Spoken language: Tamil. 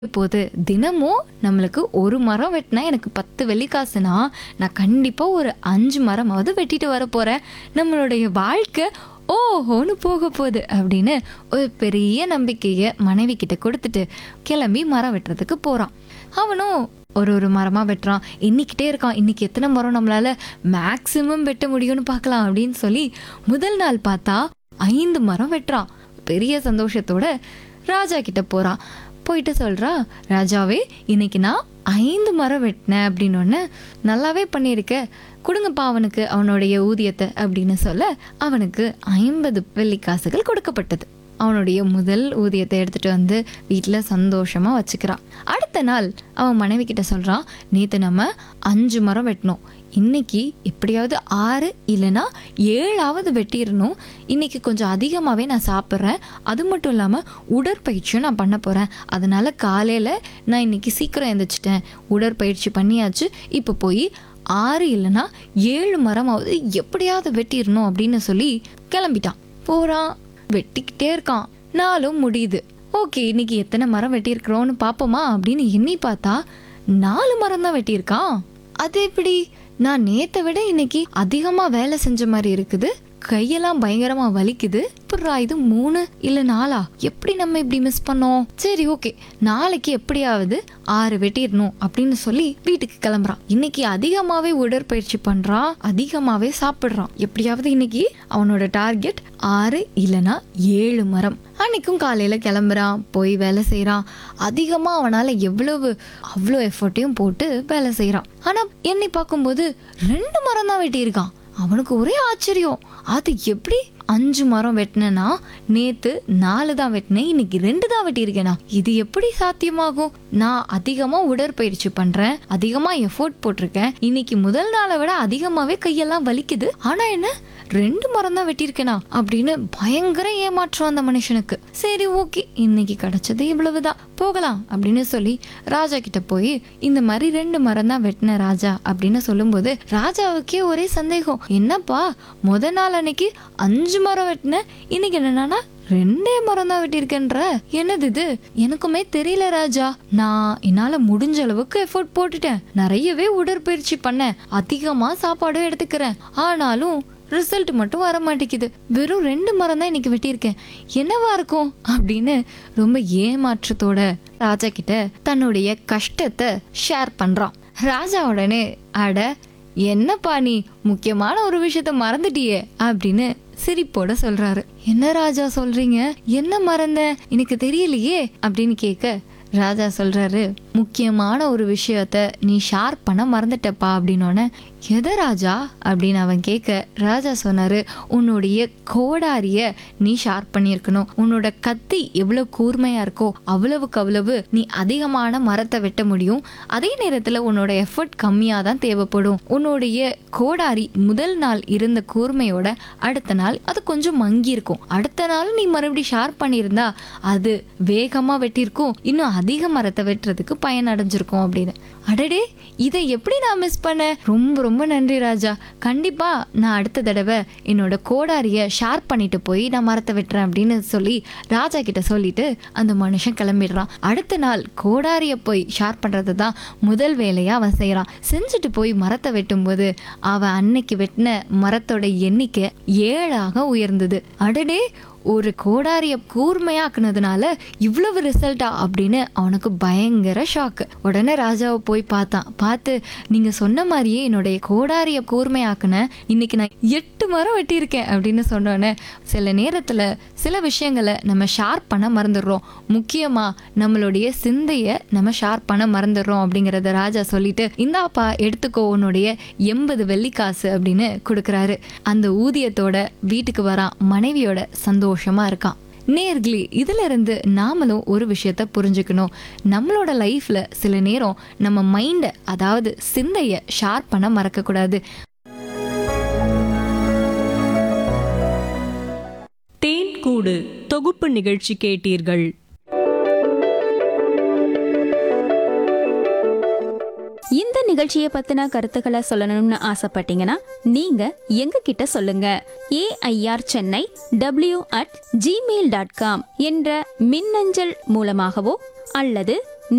போது தினமும் நம்மளுக்கு ஒரு மரம் வெட்டினா எனக்கு பத்து வெள்ளிக்காசுனா நான் கண்டிப்பா ஒரு அஞ்சு மரமாவது வெட்டிட்டு வர போறேன் நம்மளுடைய வாழ்க்கை ஓஹோன்னு போக போகுது அப்படின்னு ஒரு பெரிய நம்பிக்கையை மனைவி கிட்ட கொடுத்துட்டு கிளம்பி மரம் வெட்டுறதுக்கு போறான் அவனும் ஒரு ஒரு மரமா வெட்டுறான் எண்ணிக்கிட்டே இருக்கான் இன்னைக்கு எத்தனை மரம் நம்மளால மேக்சிமம் வெட்ட முடியும்னு பார்க்கலாம் அப்படின்னு சொல்லி முதல் நாள் பார்த்தா ஐந்து மரம் வெட்டுறான் பெரிய சந்தோஷத்தோட ராஜா கிட்ட போறான் போயிட்டு சொல்றா ராஜாவே இன்னைக்கு நான் ஐந்து மரம் வெட்டினேன் அப்படின்னு ஒன்று நல்லாவே பண்ணியிருக்க கொடுங்கப்பா அவனுக்கு அவனுடைய ஊதியத்தை அப்படின்னு சொல்ல அவனுக்கு ஐம்பது வெள்ளிக்காசுகள் கொடுக்கப்பட்டது அவனுடைய முதல் ஊதியத்தை எடுத்துட்டு வந்து வீட்டில் சந்தோஷமா வச்சுக்கிறான் அடுத்த நாள் அவன் மனைவி கிட்ட சொல்றான் நேற்று நம்ம அஞ்சு மரம் வெட்டினோம் இன்னைக்கு எப்படியாவது ஆறு இல்லைன்னா ஏழாவது வெட்டிடணும் இன்னைக்கு கொஞ்சம் அதிகமாகவே நான் சாப்பிட்றேன் அது மட்டும் இல்லாமல் உடற்பயிற்சியும் நான் பண்ண போகிறேன் அதனால காலையில் நான் இன்னைக்கு சீக்கிரம் எழுந்திரிச்சிட்டேன் உடற்பயிற்சி பண்ணியாச்சு இப்போ போய் ஆறு இல்லைன்னா ஏழு மரமாவது எப்படியாவது வெட்டிடணும் அப்படின்னு சொல்லி கிளம்பிட்டான் போகிறான் வெட்டிக்கிட்டே இருக்கான் நாளும் முடியுது ஓகே இன்னைக்கு எத்தனை மரம் வெட்டியிருக்கிறோன்னு பார்ப்போமா அப்படின்னு எண்ணி பார்த்தா நாலு மரம் தான் வெட்டியிருக்கான் அது எப்படி நான் நேத்தை விட இன்னைக்கு அதிகமா வேலை செஞ்ச மாதிரி இருக்குது கையெல்லாம் பயங்கரமா வலிக்குது புறா இது மூணு இல்ல நாலா எப்படி நம்ம இப்படி மிஸ் பண்ணோம் சரி ஓகே நாளைக்கு எப்படியாவது ஆறு வெட்டிடணும் அப்படின்னு சொல்லி வீட்டுக்கு கிளம்புறான் இன்னைக்கு அதிகமாவே உடற்பயிற்சி பண்றான் அதிகமாவே சாப்பிடுறான் எப்படியாவது இன்னைக்கு அவனோட டார்கெட் ஆறு இல்லனா ஏழு மரம் அன்னைக்கும் காலையில கிளம்புறான் போய் வேலை செய்றான் அதிகமா அவனால எவ்வளவு அவ்வளோ எஃபர்ட்டையும் போட்டு வேலை செய்றான் ஆனா எண்ணி பார்க்கும்போது ரெண்டு மரம் தான் வெட்டியிருக்கான் அவனுக்கு ஒரே ஆச்சரியம் அது எப்படி அஞ்சு மரம் வெட்டினேன்னா நேத்து நாலு தான் வெட்டினேன் இன்னைக்கு ரெண்டு தான் வெட்டியிருக்கேனா இது எப்படி சாத்தியமாகும் நான் அதிகமா உடற்பயிற்சி பண்றேன் அதிகமா எஃபோர்ட் போட்டிருக்கேன் இன்னைக்கு முதல் நாளை விட அதிகமாவே கையெல்லாம் வலிக்குது ஆனா என்ன ரெண்டு மரம் தான் வெட்டியிருக்கேனா அப்படின்னு பயங்கர ஏமாற்றம் அந்த மனுஷனுக்கு சரி ஓகே இன்னைக்கு கிடைச்சது இவ்வளவுதான் போகலாம் அப்படின்னு சொல்லி ராஜா கிட்ட போய் இந்த மாதிரி ரெண்டு மரம் தான் வெட்டின ராஜா அப்படின்னு சொல்லும்போது ராஜாவுக்கே ஒரே சந்தேகம் என்னப்பா முத நாள் அன்னைக்கு அஞ்சு மரம் வெட்டின இன்னைக்கு என்னன்னா ரெண்டே மரம் தான் வெட்டியிருக்கேன்ற என்னது இது எனக்குமே தெரியல ராஜா நான் என்னால முடிஞ்ச அளவுக்கு எஃபோர்ட் போட்டுட்டேன் நிறையவே உடற்பயிற்சி பண்ணேன் அதிகமா சாப்பாடும் எடுத்துக்கிறேன் ஆனாலும் ரிசல்ட் மட்டும் வர மாட்டேங்குது வெறும் ரெண்டு மரம் தான் இன்னைக்கு வெட்டியிருக்கேன் என்னவா இருக்கும் அப்படின்னு ரொம்ப ஏமாற்றத்தோட ராஜா கிட்ட தன்னுடைய கஷ்டத்தை ஷேர் பண்றான் ராஜா உடனே அட என்னப்பா நீ முக்கியமான ஒரு விஷயத்த மறந்துட்டியே அப்படின்னு சிரிப்போட சொல்றாரு என்ன ராஜா சொல்றீங்க என்ன மறந்த எனக்கு தெரியலையே அப்படின்னு கேட்க ராஜா சொல்றாரு முக்கியமான ஒரு விஷயத்த நீ ஷேர் பண்ண மறந்துட்டப்பா அப்படின்னோடனே எதை ராஜா அப்படின்னு அவன் கேட்க ராஜா சொன்னாரு உன்னுடைய கோடாரிய நீ ஷேர் பண்ணியிருக்கணும் உன்னோட கத்தி எவ்வளவு கூர்மையா இருக்கோ அவ்வளவுக்கு அவ்வளவு நீ அதிகமான மரத்தை வெட்ட முடியும் அதே நேரத்துல உன்னோட எஃபர்ட் கம்மியா தான் தேவைப்படும் உன்னுடைய கோடாரி முதல் நாள் இருந்த கூர்மையோட அடுத்த நாள் அது கொஞ்சம் மங்கி இருக்கும் அடுத்த நாள் நீ மறுபடியும் ஷேர் பண்ணியிருந்தா அது வேகமா வெட்டியிருக்கும் இன்னும் அதிக மரத்தை வெட்டுறதுக்கு பயன் அடைஞ்சிருக்கும் அப்படின்னு அடடே இதை எப்படி நான் மிஸ் பண்ணேன் ரொம்ப ரொம்ப நன்றி ராஜா கண்டிப்பா நான் அடுத்த தடவை என்னோட கோடாரிய ஷேர் பண்ணிட்டு போய் நான் மரத்தை வெட்டுறேன் அப்படின்னு சொல்லி ராஜா கிட்ட சொல்லிட்டு அந்த மனுஷன் கிளம்பிடுறான் அடுத்த நாள் கோடாரிய போய் ஷேர் பண்றது தான் முதல் வேலையா அவன் செய்யறான் செஞ்சுட்டு போய் மரத்தை வெட்டும்போது அவன் அன்னைக்கு வெட்டின மரத்தோட எண்ணிக்கை ஏழாக உயர்ந்தது அடடே ஒரு கோடாரிய கூர்மையாக்குனதுனால இவ்வளவு ரிசல்ட்டா அப்படின்னு அவனுக்கு பயங்கர ஷாக்கு உடனே ராஜாவை போய் பார்த்தான் பார்த்து நீங்க சொன்ன மாதிரியே என்னுடைய கோடாரிய கூர்மையாக்குன இன்னைக்கு நான் எட்டு மரம் வெட்டியிருக்கேன் அப்படின்னு சொன்னோன்னே சில நேரத்துல சில விஷயங்களை நம்ம ஷேர் பண்ண மறந்துடுறோம் முக்கியமா நம்மளுடைய சிந்தைய நம்ம ஷேர் பண்ண மறந்துடுறோம் அப்படிங்கறத ராஜா சொல்லிட்டு இந்தாப்பா எடுத்துக்கோ உன்னுடைய எண்பது வெள்ளிக்காசு அப்படின்னு கொடுக்கறாரு அந்த ஊதியத்தோட வீட்டுக்கு வரான் மனைவியோட சந்தோஷமா இருக்கான் நேர்களே இதுல இருந்து நாமளும் ஒரு விஷயத்த புரிஞ்சுக்கணும் நம்மளோட லைஃப்ல சில நேரம் நம்ம மைண்டை அதாவது சிந்தைய ஷார்ப் பண்ண மறக்க கூடாது தேன் கூடு தொகுப்பு நிகழ்ச்சி கேட்டீர்கள் இந்த நிகழ்ச்சியை பத்தின கருத்துக்களை சொல்லணும்னு ஆசைப்பட்டீங்கன்னா நீங்க எங்க கிட்ட சொல்லுங்க A I R Chennai W at Gmail dot com என்ற மின்னஞ்சல் மூலமாகவோ அல்லது